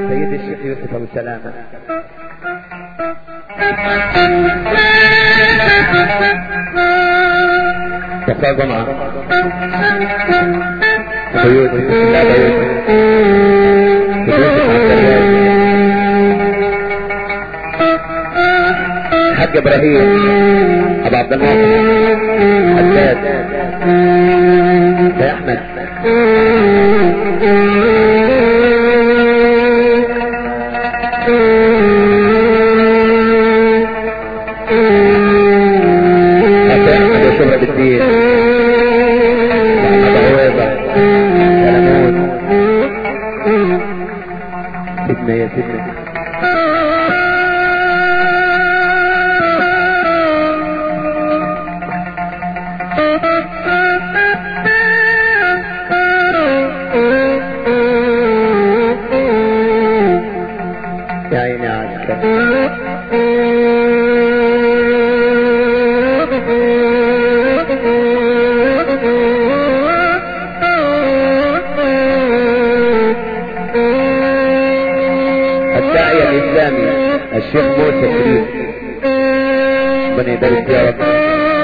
سيدي الشيخ يوسف ابو سلامه يا جمعه ابو يوسف لا ابو يوسف ابو يوسف عبد الله حاج ابراهيم ابو عبد الناصر حداد يا احمد حتى يا احمد وشهرة بالدين محمد عويضة سلمون سيدنا يا سيدنا يا عيني عسكر الداعية الإسلامي الشيخ موسى كريم ربنا يبارك فيه يا رب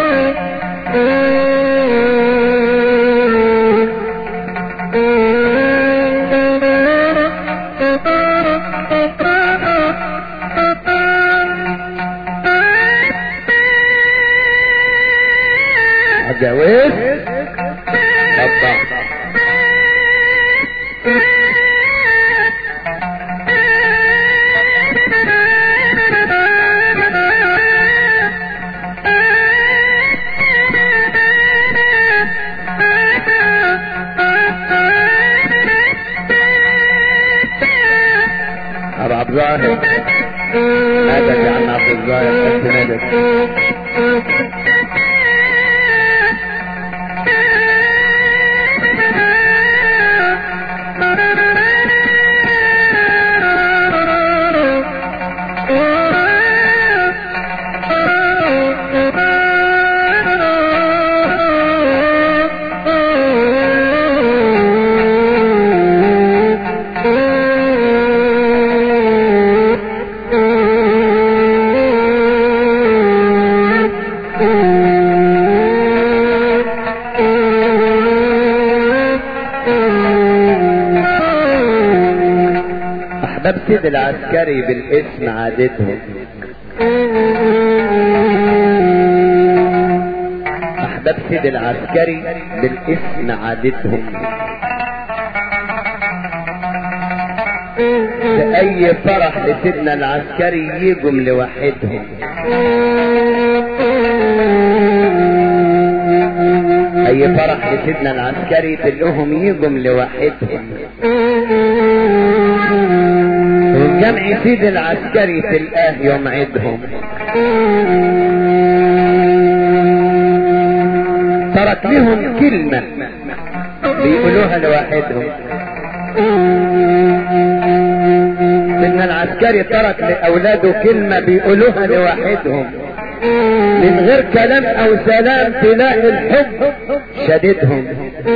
اتجوز طبعا ابو عبد الظاهر ماذا يا عم عبد الظاهر انت ماذا احباب سيد العسكري بالاسم عادتهم احباب سيد العسكري بالاسم عادتهم في اي فرح لسيدنا العسكري يجوا لوحدهم اي فرح لسيدنا العسكري تلقوهم يجوا لوحدهم والجمع سيد العسكري تلقاه يوم عيدهم ترك لهم كلمة بيقولوها لواحدهم ان العسكري ترك لاولاده كلمة بيقولوها لواحدهم من غير كلام او سلام تلاقي الحب شددهم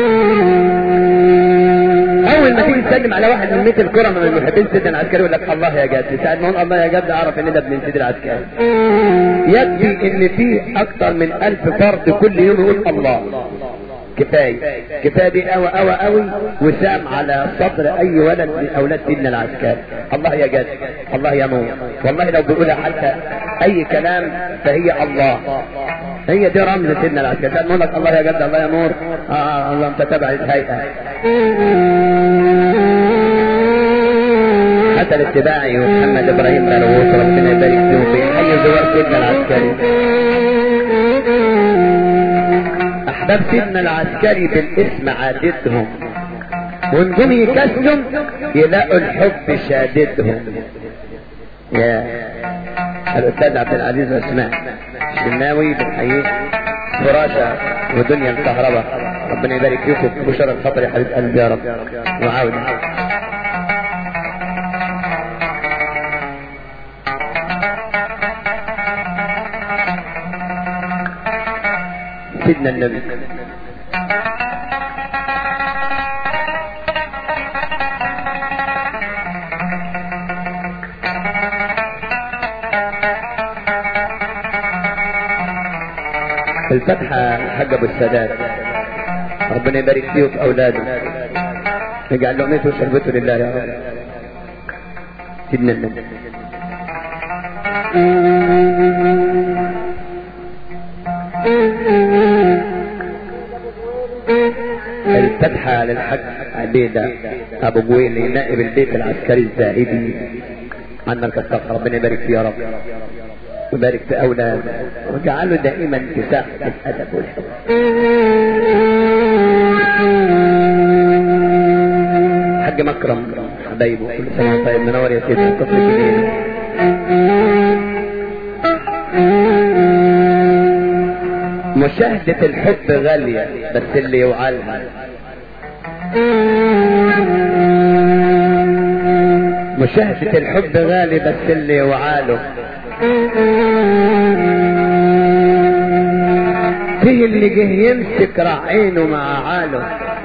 اول ما تيجي تسلم على واحد من مثل الكرة من المحبين سيدنا العسكري يقول لك الله يا جد ساعة ما نقول الله يا جد اعرف ان ده ابن سيد العسكري يكفي ان فيه اكتر من الف فرد كل يوم يقول الله كفاية كفاية دي قوي قوي قوي وسام على صدر اي ولد من اولاد سيدنا العسكري الله يا جد الله يا نور والله لو بيقولها حتى اي كلام فهي الله هي دي رمز سيدنا العسكري كان نقول لك الله يا جد الله يا نور اه الله انت تبع الهيئة حسن السباعي ومحمد ابراهيم ملوث ربنا يبارك فيهم بيحيي زوار سيدنا العسكري احباب سيدنا العسكري بالاسم عادتهم ونجوم يكسلم يلاقوا الحب شاددهم يا الاستاذ عبد العزيز اسماء الشناوي بنحييه فراشة ودنيا الكهرباء ربنا يبارك فيكم بشرى الخطر يا حبيب قلبي يا رب وعاودة سيدنا النبي الفتحة حق ابو السادات ربنا يبارك فيه وفي اولاده يجعل لقمته وشربته لله يا رب سيدنا النبي الفتحة للحج عبيدة ابو بويلي نائب البيت العسكري الزاهدي عن مركز طلق ربنا يبارك فيه يا رب ويبارك في اولاده وجعله دائما في ساحة الادب والحب حاج مكرم حبايبه كل سنة وأنت طيب منور يا سيدي الطفل الجميل مشاهدة الحب غالية بس اللي يوعالها مشاهدة الحب غالي بس اللي يوعاله فيه اللي جه يمسك رعينه مع عاله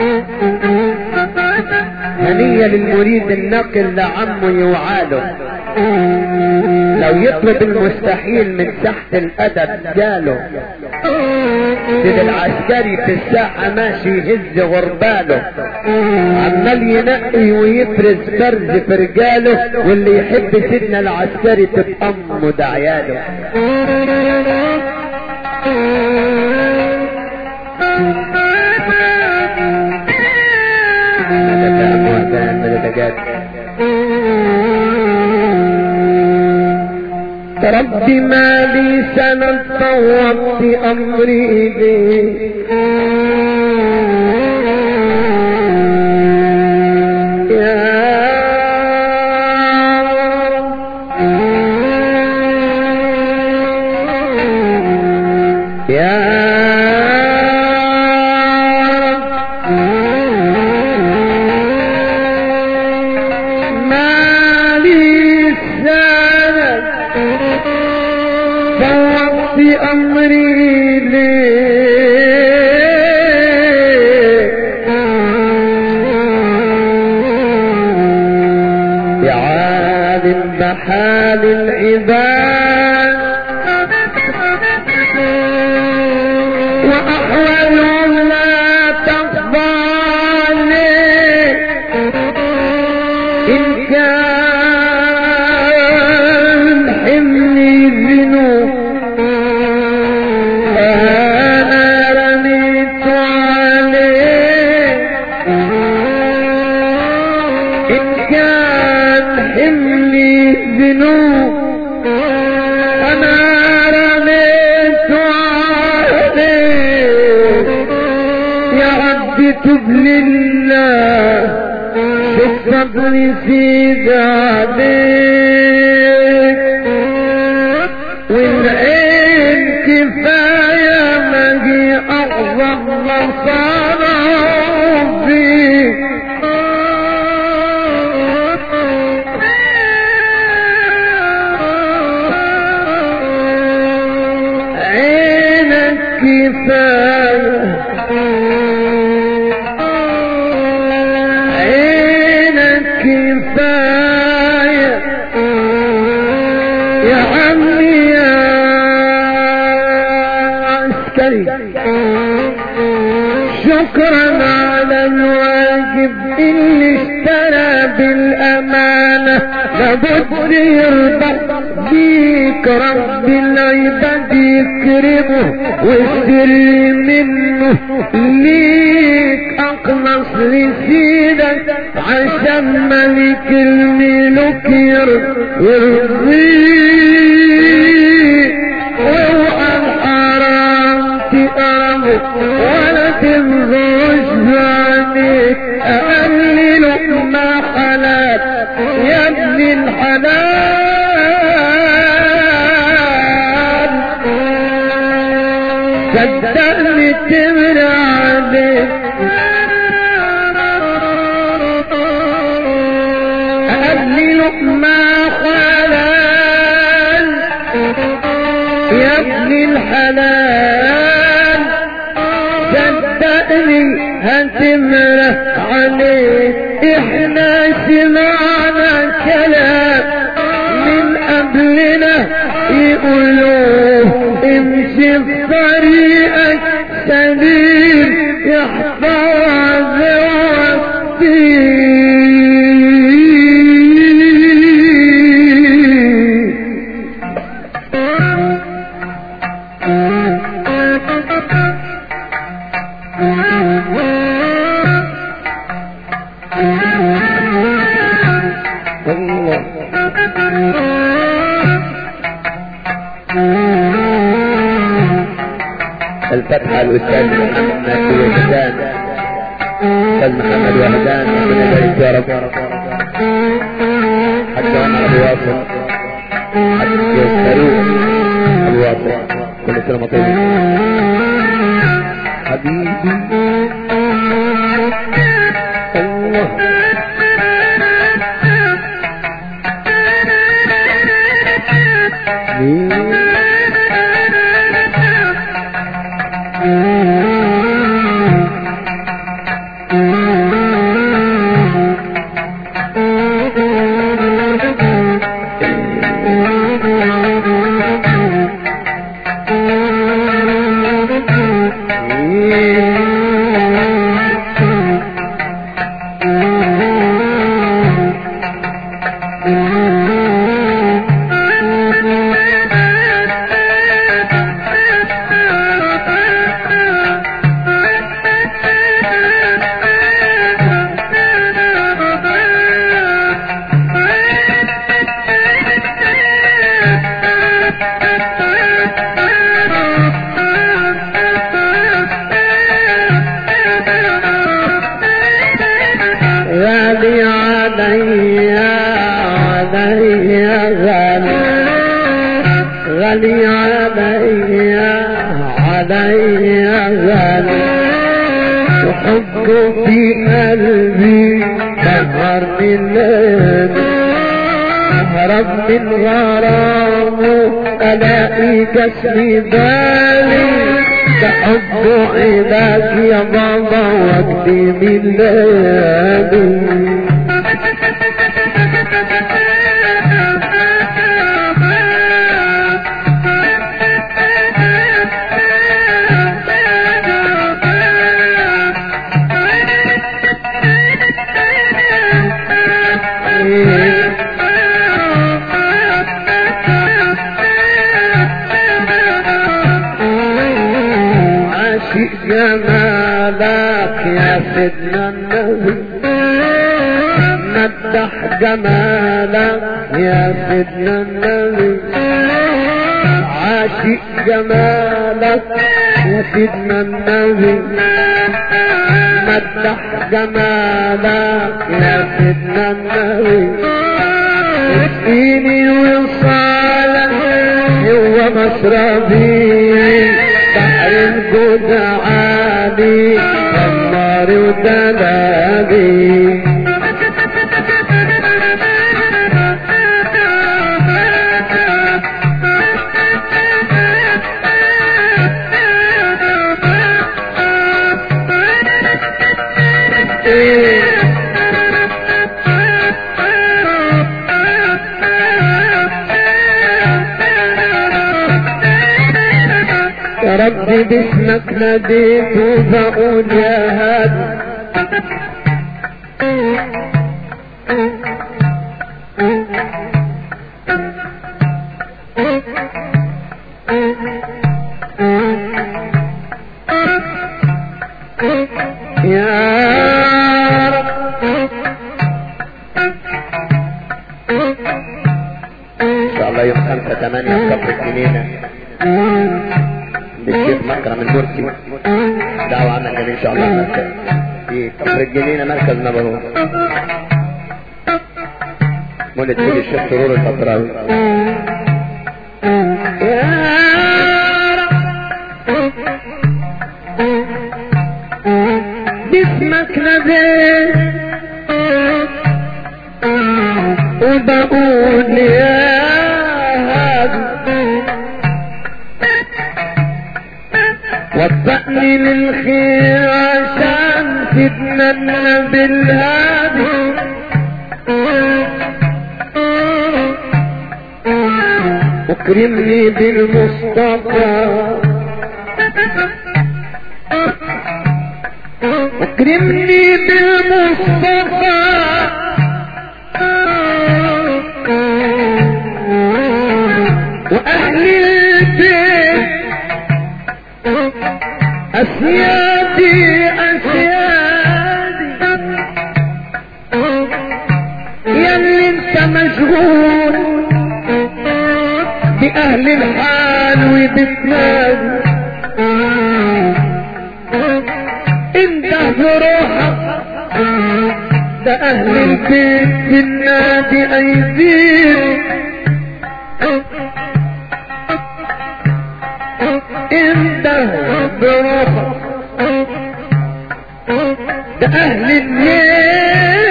هنية للمريد الناقل لعمه يوعاله لو يطلب المستحيل من تحت الادب جاله سيد العسكري في الساحة ماشي يهز غرباله عمال ينقي ويفرز فرز في رجاله واللي يحب سيدنا العسكري تبقى امه ده عياله رب ما لي سند طوبت امري به حال العباد وأحوالهم لا تخضى إن كان حملي ذنوب أنا رميت عليه إن كان حملي ذنوب أنا رميت عليه يا رب تب لله بالصبر سيد عليك والعين كفاية ما هي أعظم مصارى فيك عينك كفاية عينك كفاية يا عمي يا عسكري شكرا على الواجب اللي اشترى بالامانة لابد يرضى بيك رب العباد يكرمه والسر منه ليك اقنص لسيدك عشان ملك الملوك يرضيك واوعى الحرام تقربه ولا تمغوش عنيك اقلل ما حلال يا ابن الحلال صدقني تمر عليك أقلل ما حلال يا ابن الحلال صدقني هتمرح عليك احنا سمعنا كلام من قبلنا يقولوه امشي في طريق يحفظ وسطي الله الفتحة الأستاذ محمد وهدان أستاذ محمد وهدان ربنا يبارك يا رب حتى عمر أبو واصل حتى فاروق أبو واصل كل سنة وأنت طيب حبيبي الله غالي علي علي غالي غالي علي علي غالي وحب في قلبي سهر الليل اهرب من غرامه الاقي كسري بالي تحب علاك يا بابا وقتي من ليالي عاشق جمالك يا سيدنا النبي مدح جمالك يا سيدنا النبي عاشق جمالك يا سيدنا النبي مدح جمالك يا سيدنا النبي اسقيني وصالك هو مشربي بحر الجود عالي والنار ودلالي يا ربي باسمك ناديت وبقول يا هادي يا رب ان شاء الله يوم خمسة ثمانية في كفر الجنينة بالشيخ مكرم المرسي دعوة عنا كده ان شاء الله مركز في كفر الجنينة مركز نبهو مولد سيد الشيخ سرور الخطراوي يا رب باسمك ناديت وبقول يا هادي وفقني للخير عشان تتمنى بالهادي واكرمني بالمصطفى اكرمني بالمصطفى واهل البيت اسيادي اسيادي يا اللي انت مشغول باهل الحال وبتنادي انت بروحك ده اهل البيت في النادي ايديهم انت بروحك ده اهل البيت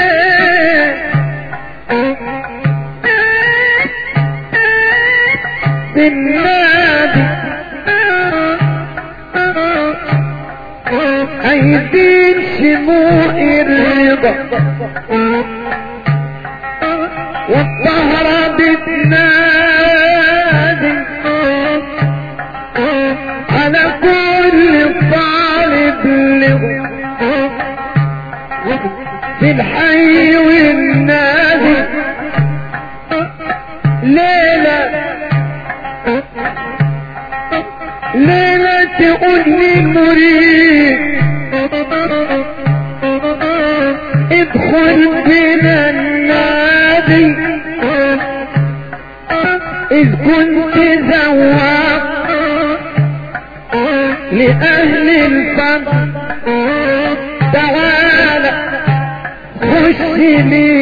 في النادي عايزين شموع الرضا والطهرة بتنادي على كل طالب لغة في الحي والنادي ليلة ليلة تقول لي مريد ادخل بنا النادي اذ كنت زواق لأهل الفضل تعالى خش لي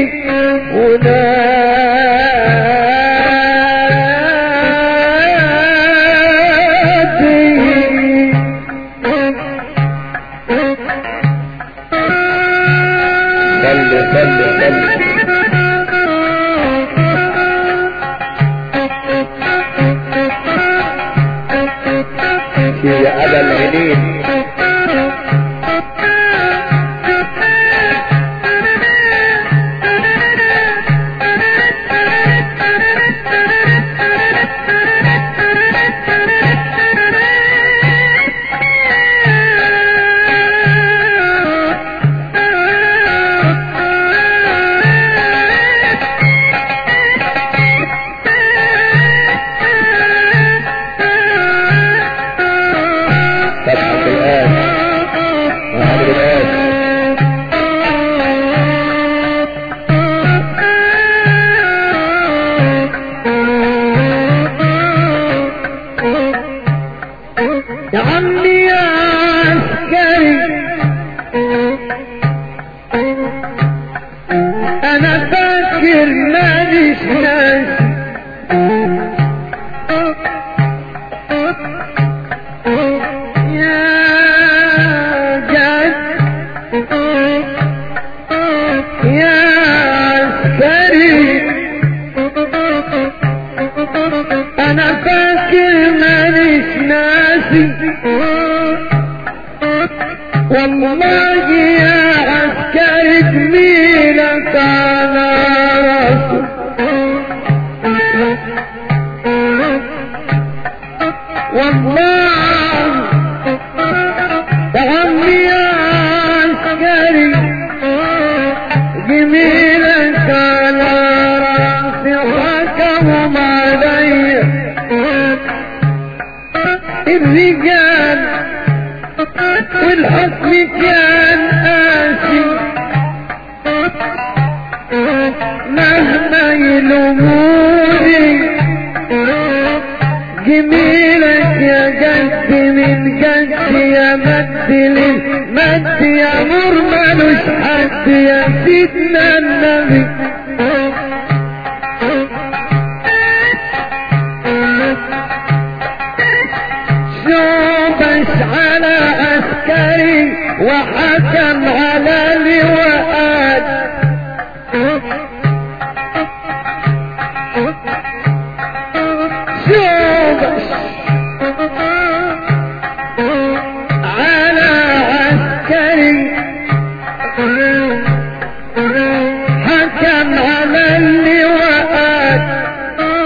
ونادي صلي صلي صلي يا أبا العينين فتحة الآن وعمر الآن يا عمي يا عسكري انا فاكر ماليش ناس يا جد يا عسكري انا فاكر ماليش ناسي والله يا عسكري جميلك على راسي والله يا عمي يا عسكري جميلك على راسي حكمهم علي الرجال والحكم كان قاسي مهما يلوموني جميلك يا جد من جد يا مد للمد يا نور مالوش حد يا سيدنا النبي شوبش على عسكري وحكم على لواءات شوبش على عسكري حكم على اللواءات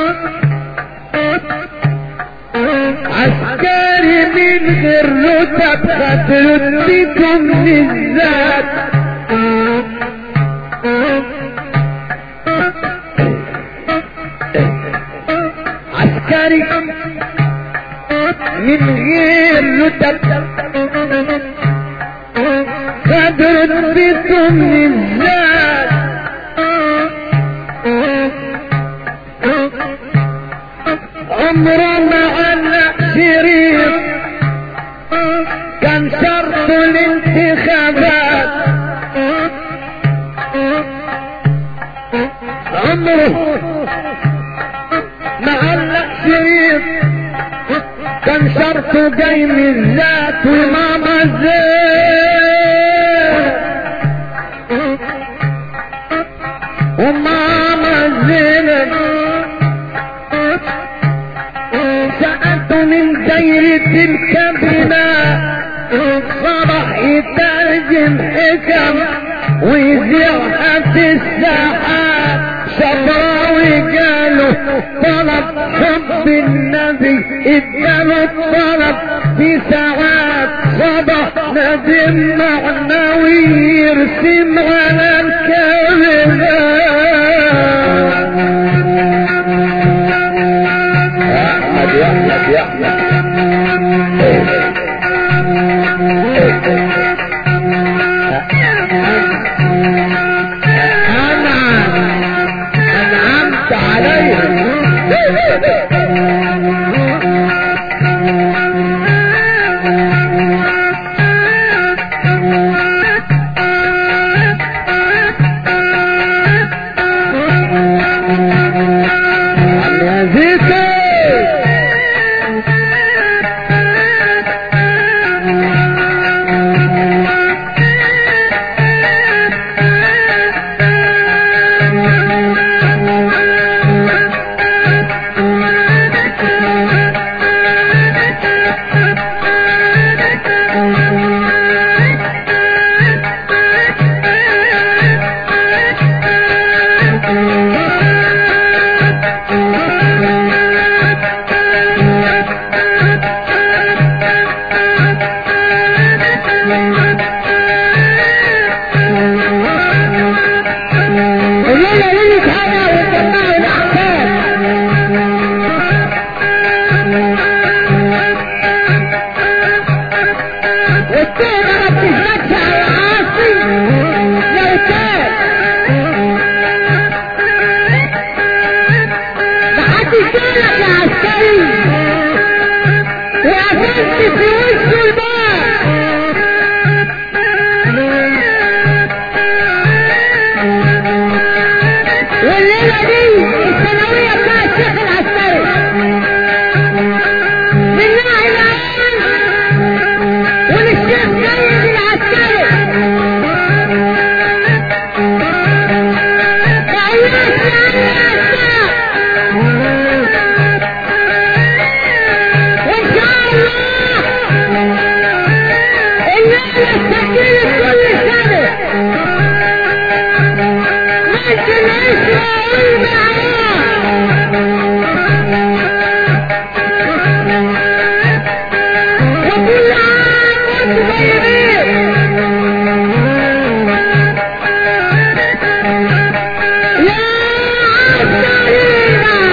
عسكري من غير رتب بالذات خاطر بكم بالذات عسكري من غير رتب قدر بكم بالذات عمره ما علق شريط كان شرط الانتخابات عمره ما علق شريط كان شرطه جاي من الذات وماما زين وماما زينب سألته من دايرة الكابينة صبح يترجم حكم ويذيعها في الساحات شبراوي قالوا طلب حب النبي اداله الطلب في ساعات صبح ندم معنوي يرسم على الكاميرا احمد يا احمد يا احمد أنعم أنعمت عليهم عم يا زيكو الليلة ليلة هوا وجمعوا الأحسان والتهمة ما بتثبتش على العاصي لو كان محدش جالك يا عسكري وقفلت في وشه الباب والليلة دي الثانوية بتاع الشيخ العسكري من ناحية العين وللشيخ سيد العسكري تعيش يعني العسكري وإن شاء الله الليلة سجلت كل سنة ممكن اسمعوا وكل عام وانتم طيبين يا عسكرينا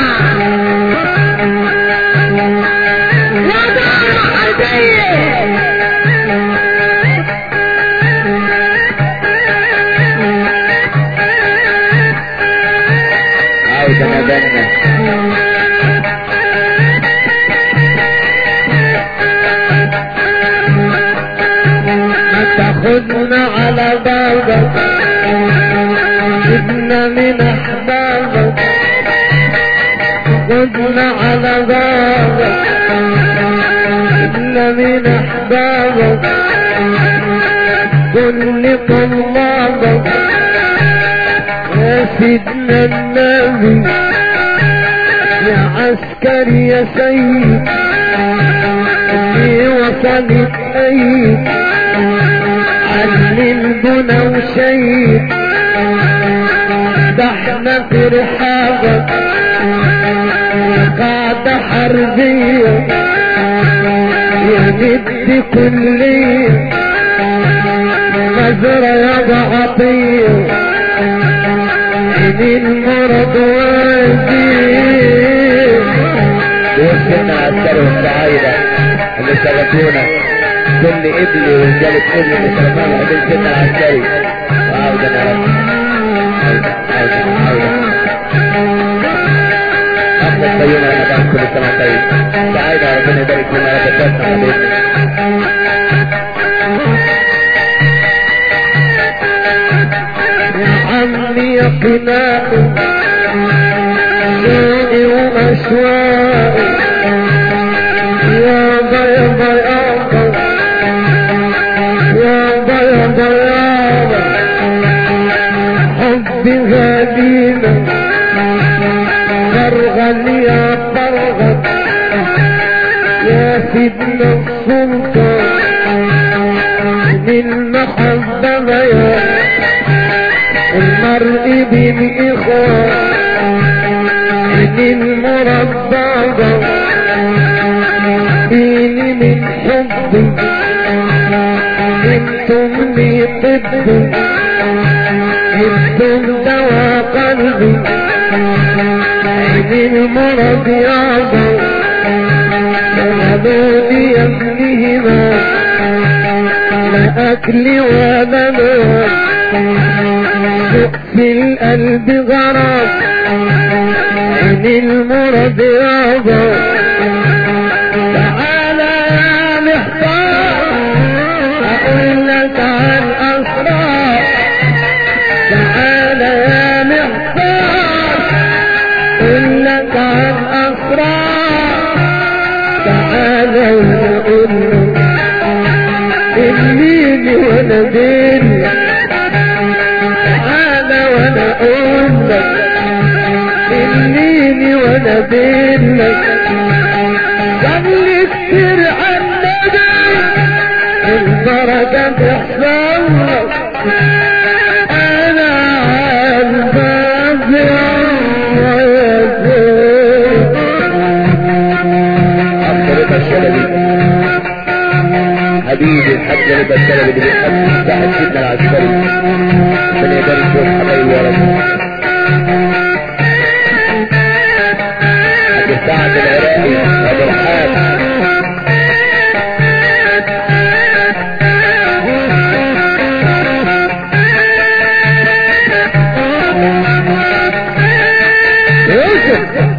يا دار حربيه عاوز انا بنا ما تاخدنا على بابك جبنا من احبابك خدنا على بابك جبنا من احبابك كل طلابك يا سيدنا النبي يا عسكري يا سيد في وصلت أيد علم بنا وشيد ده احنا في رحابك قاعدة حربية يمد كلية نظرة يا عطية عين المرض وزير وسنا عسكري والسعايدة اللي شرفونا كل ابلي ورجالة ابلي اللي شرفونا قبل سنة عسكري وعودة يا رب عودة عودة عودة أحمد طيونا أنا بعد كل سنة طيب سعايدة ربنا يبارك فينا يا رب تسمع حبيبنا عمي قناع زيني وأشواقي يا بيض يابا يا بيض يابا حبي غدينا فرغل يا فرغل يا سيدنا السلطان من محبة يا المرء بالإخوة من المربى ديني من حبي انتم لي طبي انتم دوا قلبي عين المرض يابا سألوني يا ابنهما لا أكل ولا نوم في القلب غرام عين المرض يابا تعالى يا محتار أقول لك عن أسرار تعالى يا محتار أقول لك عن أسرار تعالى ونقول له إني وانا بينك تعالى وانا اقول لك انيني وانا بين لك قبل كتير عنك البركة تحصل لك انا عالباب حق رضا الشلبي حبيبي الحاج رضا الشلبي اللي بيحب تحت سيدنا العسكري ربنا يبارك فيك حبايبي يا رب حاج سعد العراقي ابو الحاج يوسف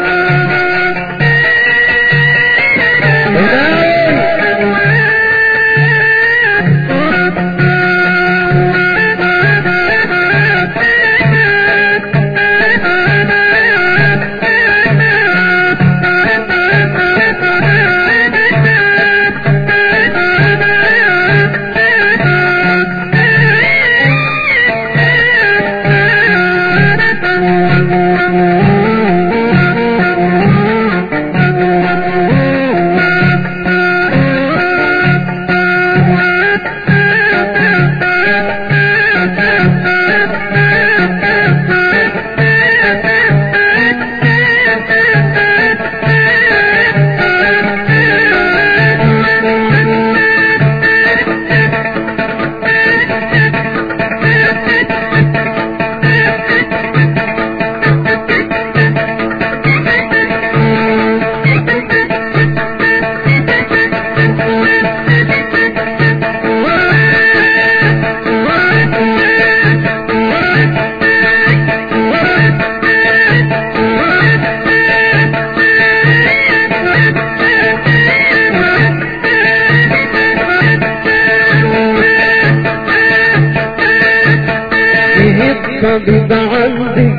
الطبيب عندي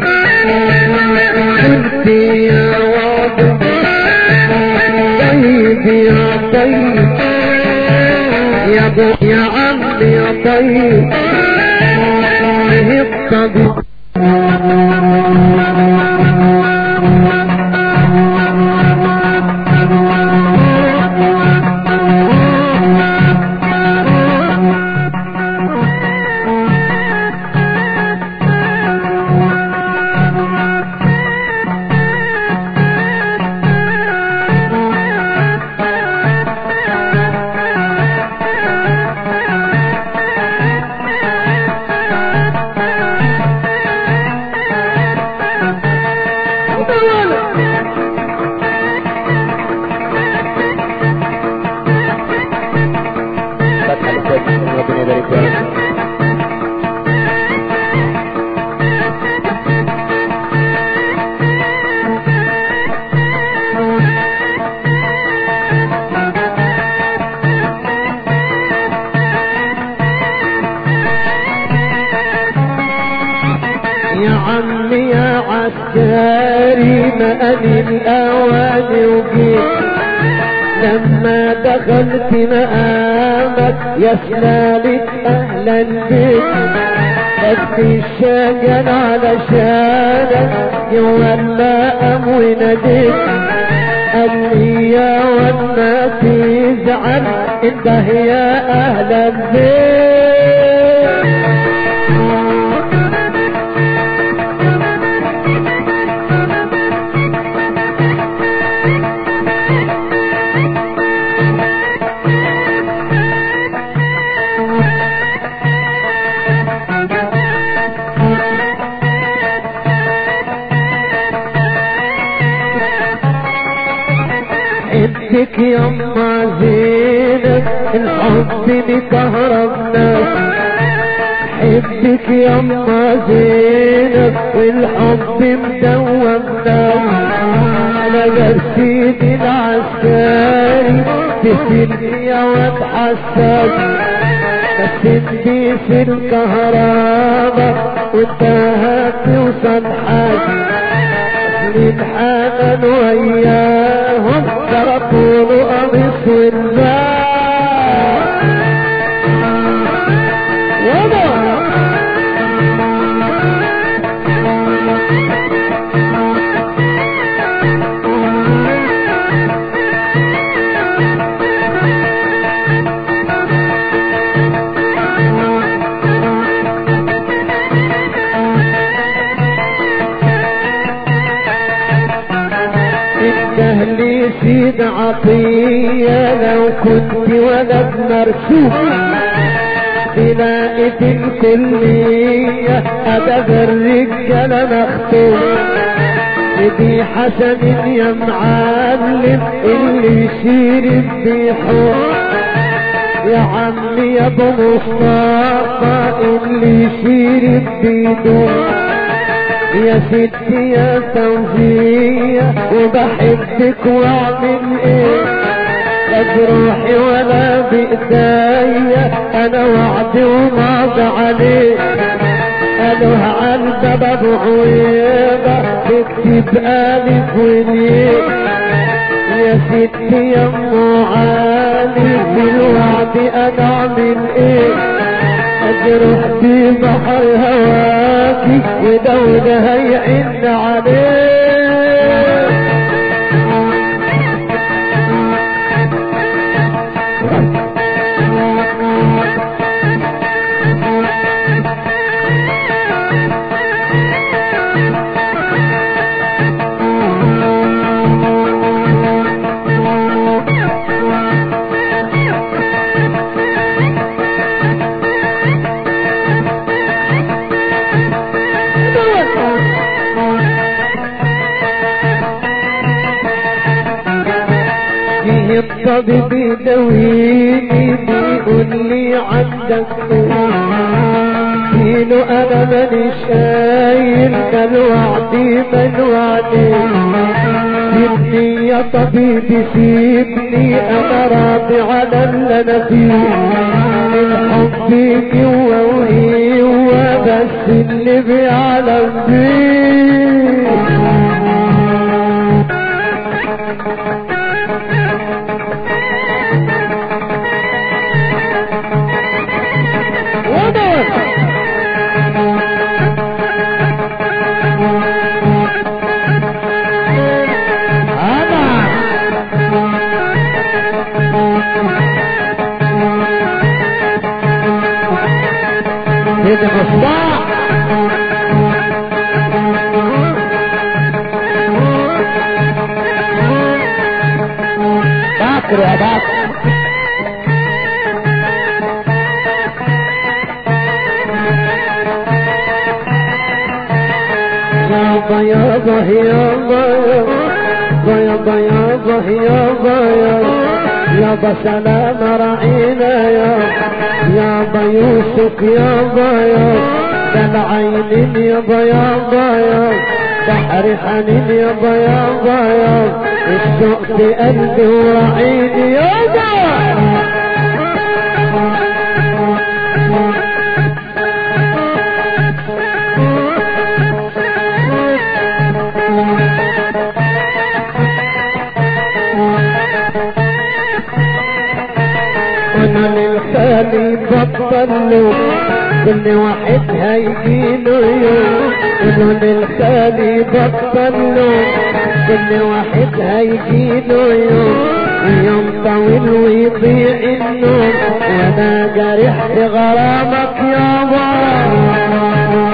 قلت يا واد طيب يا طيب يا ابو يا عم يا طيب الطبيب يا عمي يا عسكري مقالي الأواني وجيت لما دخلت مقامك يا سلالك أهلا بك خدت الشجن علشانك جوا المقام وناديت قال لي يا وما تزعل انت يا اهلا بك حبك يا ام زينب الحب مكهربنا حبك يا ام زينب والحب مدوبنا انا جرسيد العسكري تسلني يا واد حساس بس انتي في الكهرباء وانت هتوصل حاجة الحنان وياهم تركوا له قميص والله وضع لي سيد عطية لو كنت ولد مرسوم بناءة الكلية أدب الرجالة مختوم سيدي حسن يا معلم اللي يشير بيحور يا عمي يا ابو مصطفى اللي يشير بيدوم يا ستي يا توفيق وبحبك واعمل ايه لا بروحي ولا بايديا انا وعدي وماضي عليه قالوا عن باب عويبة تكتب الف ونيه يا ستي يا ام علي بالوعد انا اعمل ايه اجرح في بحر هواكي ودولة هيعن عليه فيه الطبيب يدويني بيقول لي عندك فينه انا ماني شايل كان وعدي من وعدي سيبني يا طبيبي سيبني انا راضي على اللي انا فيه الحب جوا وهي بس اللي بيعلم بيه سيد مصباح باكر يا باكر يابا يابا يابا يابا يابا يابا يابا سلام رعينا يا يابا يوسف يابا يابا العين يابا يابا يابا بحر حنين يابا يابا يابا الشوق في قلبي وعيني يابا له كل واحد هيجيله يوم يقولوا للخالي بطل له كل واحد هيجيله يوم يوم طويل ويضيع النوم وانا جارح في غرامك يابا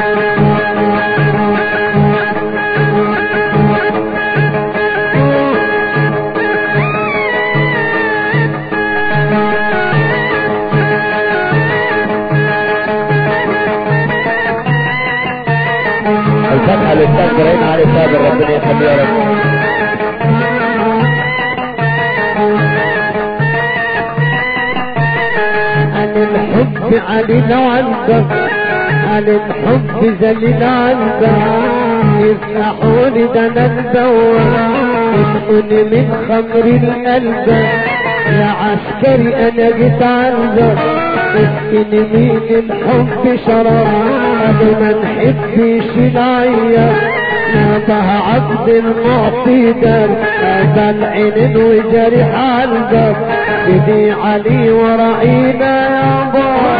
الفتحة للأستاذ إبراهيم علي صابر ربنا يخليه يا رب عن الحب علينا وعندك عن الحب زلينا عندك يفتحوني ده انا الدواء يسقوني من خمر القلب يا عسكري انا جيت عندك اسقني مين الحب شراب قبل ما نحب يشيل عيا نابه عبد المعطي دار هذا العين وجرح عندك سيدي علي ورعينا يا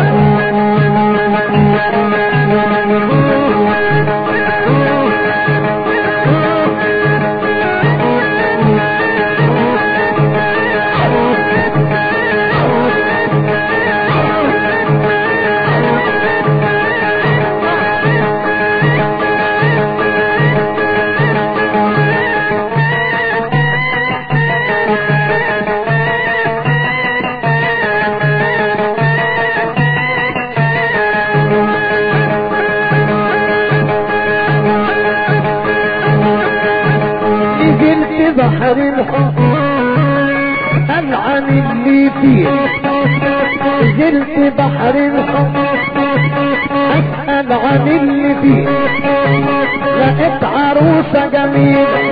نزلت بحر الحب ألعن اللي فيه نزلت بحر الحب أسأل عن اللي فيه لقيت عروسة جميلة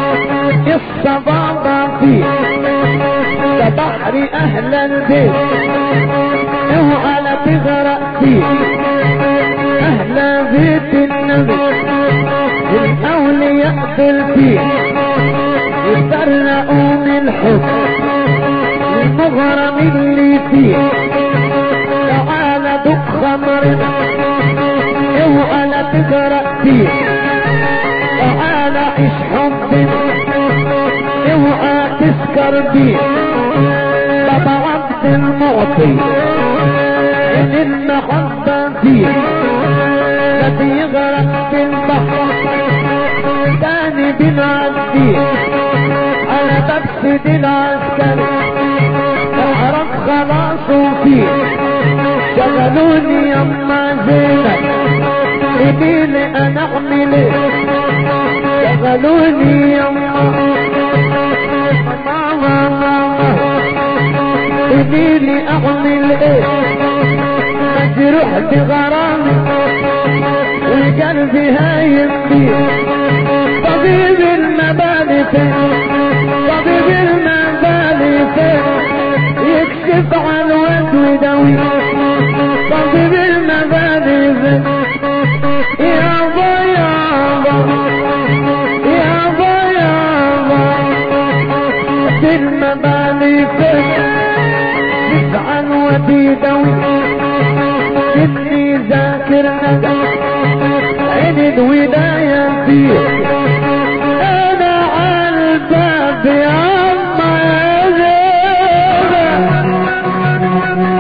الصبابة فيه ده بحر أهل البيت اوعى لا تغرق فيه أهل بيت النبي الأولياء في الفيل يفرقوا من الحب المغرم اللي فيه تعالى دق خمرنا اوعى لا تغرق فيه تعالى عيش حبنا اوعى تسكر بيه بابا عبد المعطي ان المحبة فيه لا بيغرق في البحر تاني بنعدي على باب دي العسكري اعرف خلاص وفيه شغلوني يما زينب قوليلي انا اعمل ايه شغلوني يما ماما ماما قوليلي اعمل ايه مجروح بغرامي وقلبي هايم فيه طبيب المبالي فين طبيب المبالي فين يكشف عن الود ويداوي طبيب المبالي فين يابا يابا يابا يابا في المبالي فين يفعل وبيداوي إني ذاكر ندى عين الولاية فيه أنا على الباب يا أما يا زينب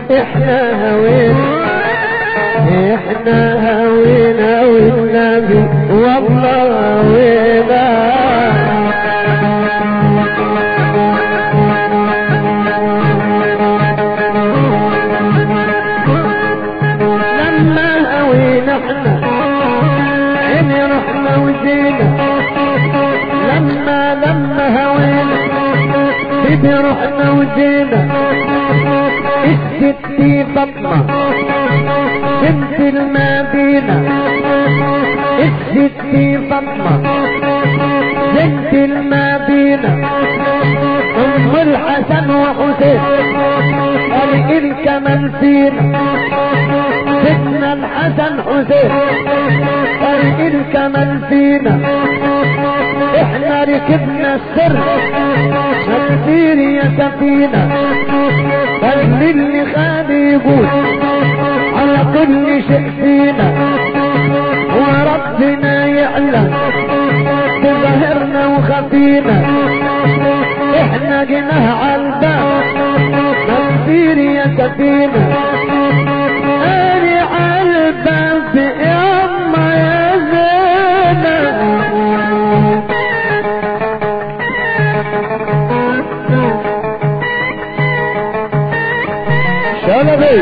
احنا هوينا احنا هوينا والنبي والله هوينا لما هوينا احنا عيني رحنا وجينا لما لما هوينا سيدي رحنا وجينا الستي فاطمة بنت المدينة الستي فاطمة بنت المدينة ام الحسن وحسين قال الكمال فينا سيدنا الحسن حسين قال الكمال فينا احنا ركبنا السر هتسير يا سفينة خلي اللي خالي يقول على كل شيء فينا وربنا يعلم بظهرنا وخفينا احنا جيناه عالباب هتسير يا سفينة انا عالباب يا اما يا زينب شلبي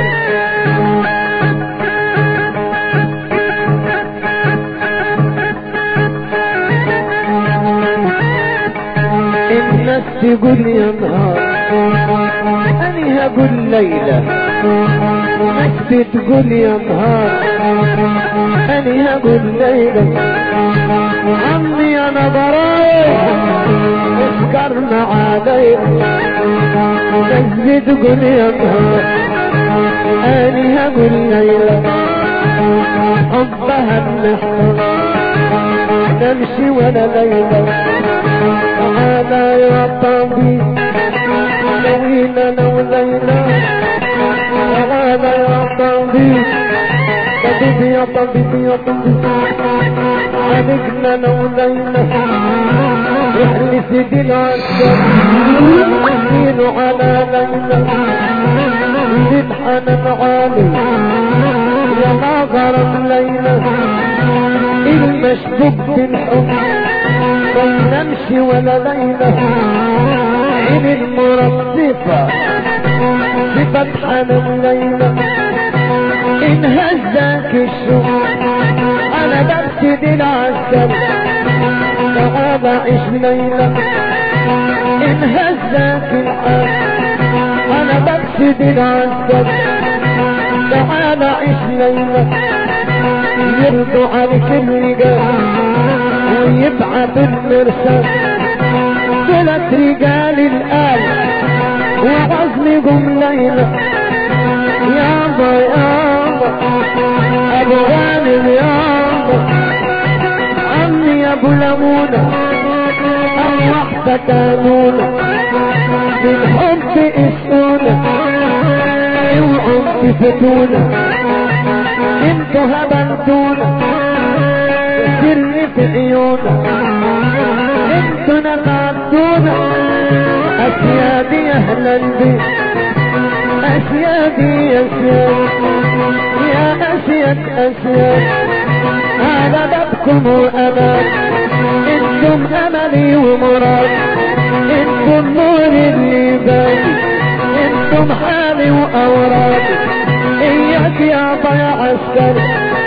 الناس تقول يا نهار انا هقول ليلة ناس بتقول يا نهار انا هقول ليلة عمي انا برايح افكرنا علينا ناس بتقول يا نهار انا هقول ليلة حبها بنحضر نمشي ولا ليلة تعالى يا طبيب لوينا لو ليلة تعالى يا طبيب طبيب يا طبيب يا طبيب عليكنا لو ليلة احلي سيدي العسكر وزينه على ليلة زيد حنان عالي يا ناظر الليلة المشبوك بالحب ما نمشي ولا ليلة عين المرصفة بفتحة الليلة إن هزك الشوق أنا بفسد العسل تعال عيش ليلة إن هزك الحال أنا بفسد العسل تعال عيش ليلة يرضوا عليك الرجال ويبعث المرسال ثلاث رجال الآل وعزمكم ليلة يابا يابا أبو غانم يابا عمي يا أبو لمونة أم وحدة كانونا بالحب اسقونا اوعوا تفتونا انتوا هبلتونا سر في عيونا انتوا نقعدونا اسيادي اهل البيت اسيادي يا اسياد يا اسياد اسياد على بابكم وامان انتم املي ومراد انتم نور اللي باقي انتم حالي واورادي اياك يا ضيع عسكري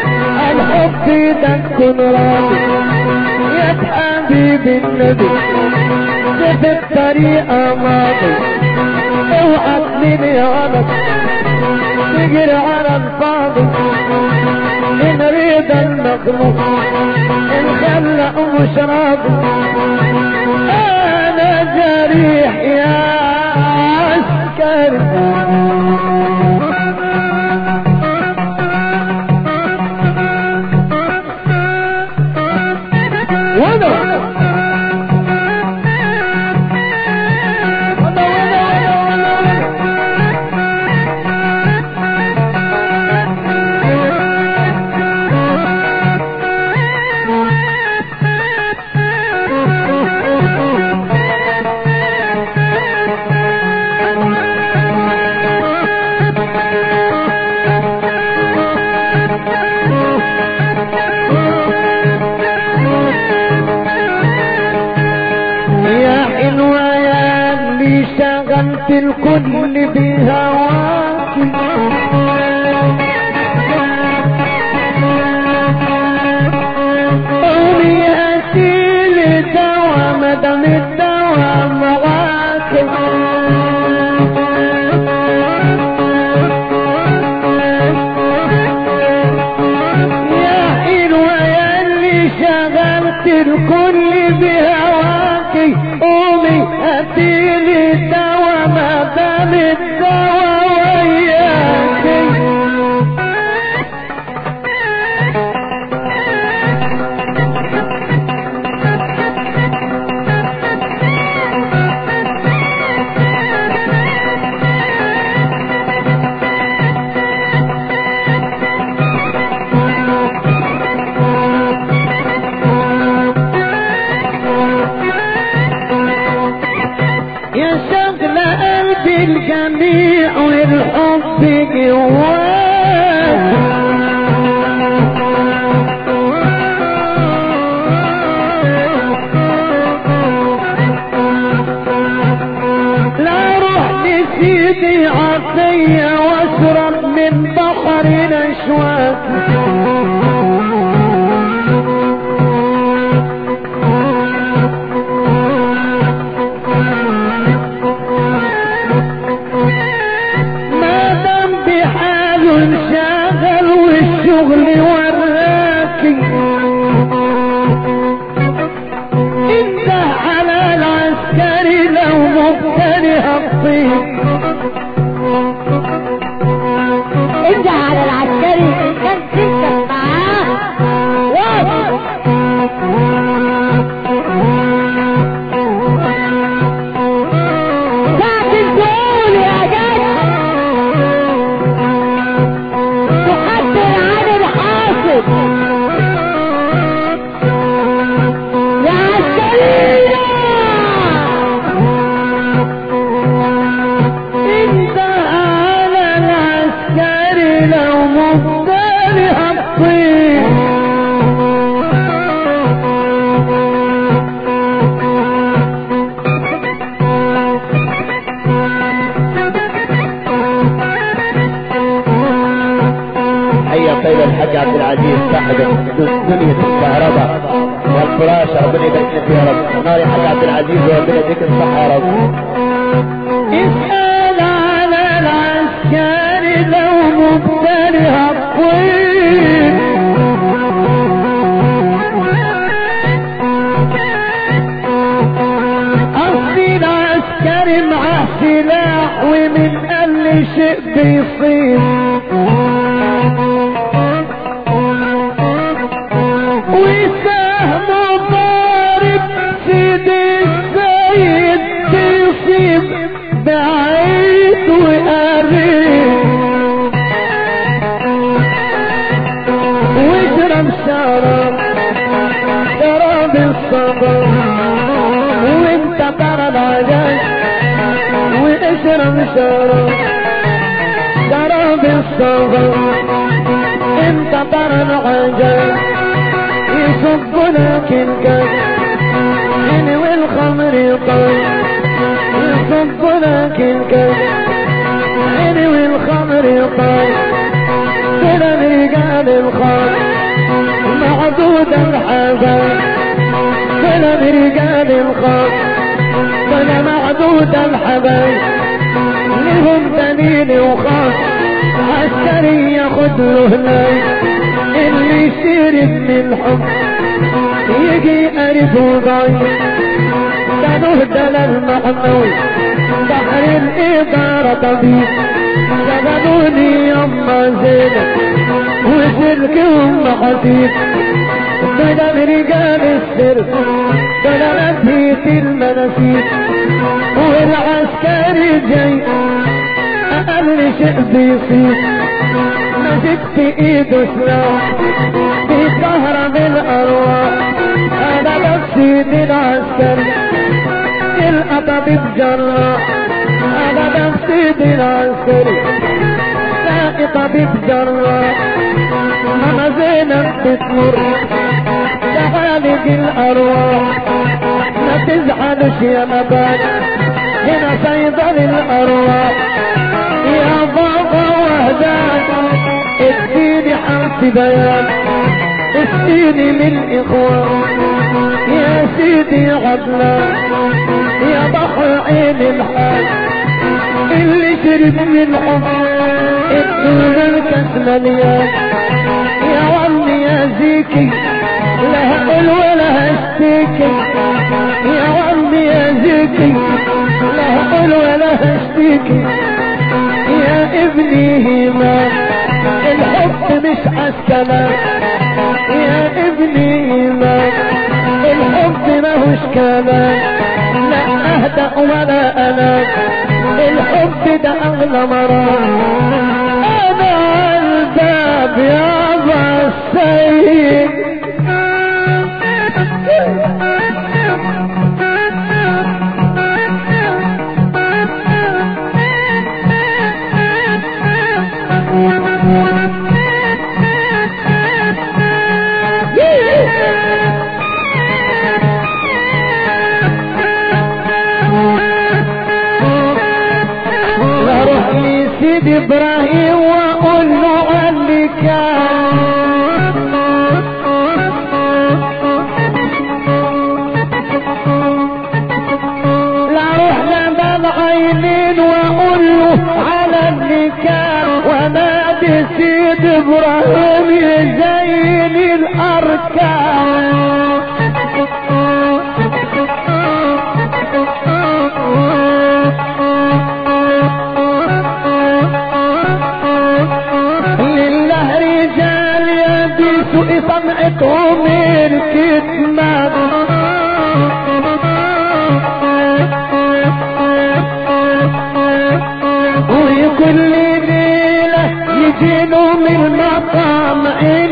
الحب تكون راضي يا حبيبي النبي شوف الطريقة ماضي اوعى تليني غلط تجري على الفاضي ان ريد المخلوق الخلق مش راضي انا جريح يا عسكري وانا شغلت الكل بهواك قولي هاتيلي دوا مدام الدوا معاك يا حلوة يا اللي شغلت الكل بهواكي قومي هاتيلي دوا ما دام الدوا وياكي يا شغل قلبي الجميع والحب جواك لا روح لسيدي عطية واشرب من بحر الاشواك ما دام بحاله انشغل والشغل وراكي انت على العسكري لو مبتلي هالطيب انت على العسكري كان تسكت معاه واقف لكن تقول يا جد تحدث عن الحاصل يا عسكري انت على العسكري لو مبتلي هالطيب حيا طيب الحاج عبد العزيز صاحب دنيا الكهرباء والفراش ربنا يبارك لك يا رب نار يا حاج عبد العزيز وربنا يديك الصحة يا رب اسأل على العسكري لو مبتلي هالطيب أصلي العسكري معاه سلاح ومن أقل شيء بيصيب وسهم ضارب سيدي السيد بيصيب بعيد وقريب واشرب شراب شراب الصبر وانت ترى العجل واشرب شراب شراب الصبر انت ترى العجل يصب لك الكاس عيني والخمر يطل يصب لك الكاس عيني والخمر يطل كده رجال الخمر معدود الحباب كده رجال الخمر كده معدود الحباب لهم دليل وخاص عسكري ياخد له هناك اللي يشرب من الحب يجي قريب وضعيف ده نهدل المحمول بحر الإدارة طبيب شغلوني يما زينة وسلك أم حسيب بدل رجال السر بدل أبهية المناسيب والعسكري جاي أقل شيء بيصيب مسك في ايده سلاح بيكهرب الارواح انا نفسي من عسكري تلقى طبيب جراح انا نفسي من عسكري لاقي طبيب جراح ماما زينب بتمر تعالج الارواح ما تزعلش يا مبادئ هنا صيدل الارواح يا بابا وهداك اديني حرف بيان اسقيني من اخوان يا سيدي عدنان يا بحر عين الحال اللي شرب من حب الدنيا الكاس مليان يا عمي يا زيكي لا هقول ولا هشتكي يا عمي يا زيكي لا هقول ولا هشتكي يا ابني هما الحب مش عسكلة يا ابني هما الحب ماهوش كلام لا اهدأ ولا انام الحب ده اغلى مرام انا الباب يا السيد اروح لسيد ابراهيم واقول له اللي كان لا اروح لباب عينين واقول له على اللي كان ونادي سيد ابراهيم يزين الاركان لله رجال يبيسوا صنعتهم الكتمان وكل ليلة يجينوا من مقام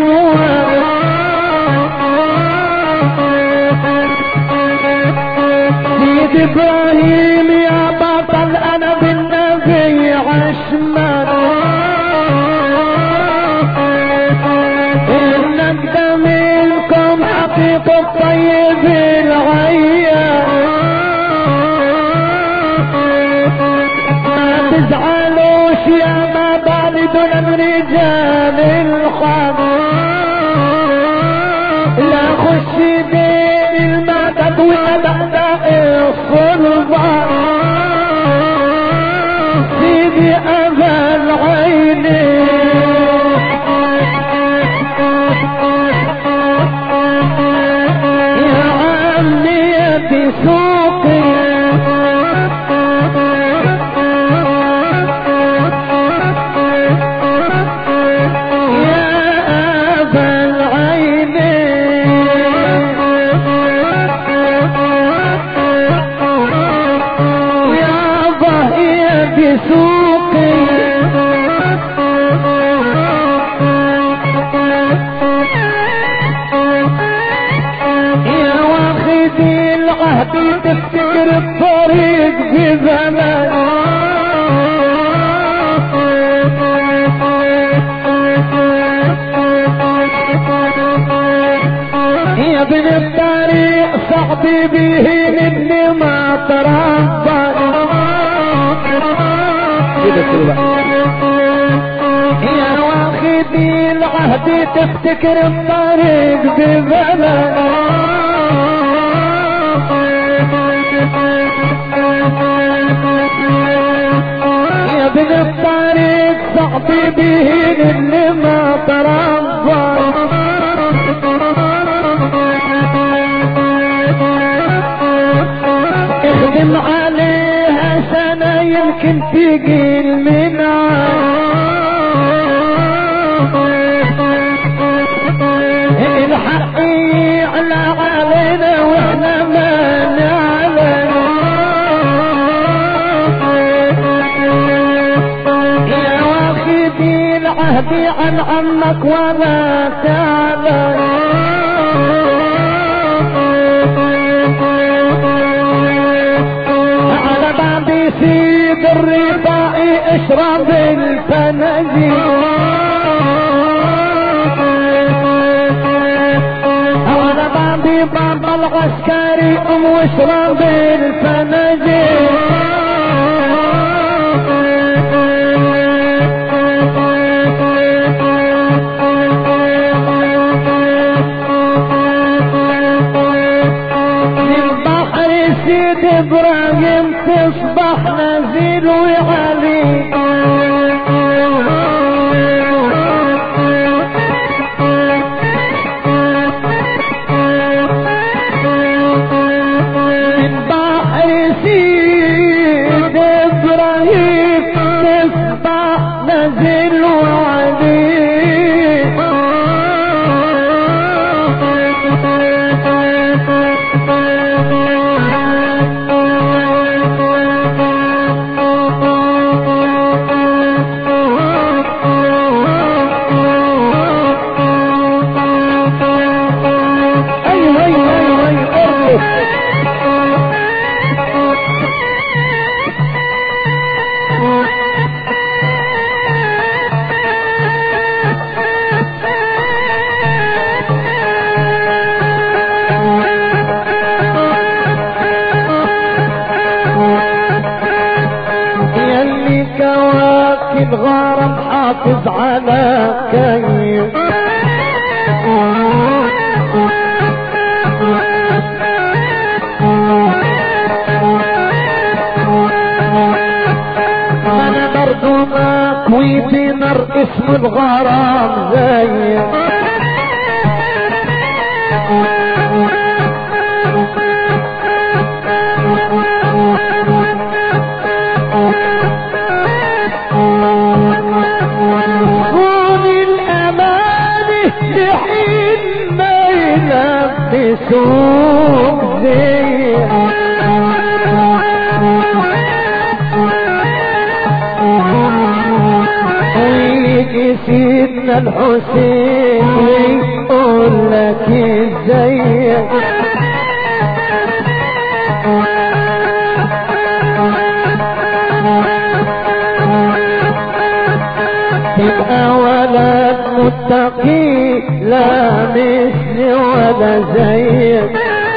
سيد ابراهيم يا بطل انا بالنبي عشمان انك ده منكم حقيق الطيب العيان ما تزعلوش يا ما بالدنا من رجال الحق لا خش بين المدد ومدد الصلبة سيدي أبا العينين يا عمي في سوقي يا أبا العينين يا ضهي بسوقي يا واخدي العهد تفتكر الطريق في زمان يا ابن الطريق صاحبي بيهين اني ما تربى كده كده بقى. يا واخدي العهد تفتكر الطريق ببلد يا ابن الطريق صاحبي بيهين اللي ما تربى اخدم عليها سنة يمكن تقيل من الحق يعلى علينا واحنا ما نعلم يا واخدي العهد عن عمك ولا تعلم على بعض سيد الرفاعي اشرب الفناجيل على بعض بابا العسكري ام واشرب الفناجيل تصبح نازل وعليك من بحر سيد ابراهيم تصبح نازل ايوه ايوه ايوه ايوه ارقص يلي كواكب غرب حافظ على كيف انا برضو ماكوي في نار اسم الغرام زي كون الأمانة لحين ما يلبسوك زي ويجي سيدنا الحسين ويقول لك ازيك تبقى ولد متقي لا مثل ولا زيك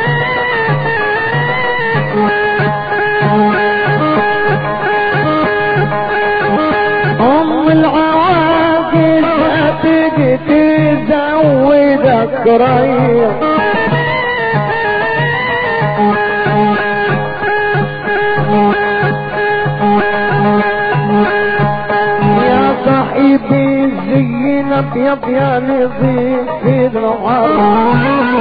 أم العواقب هتجي تزودك ريح يا صاحبي الزين ابيض يا نظيف العرب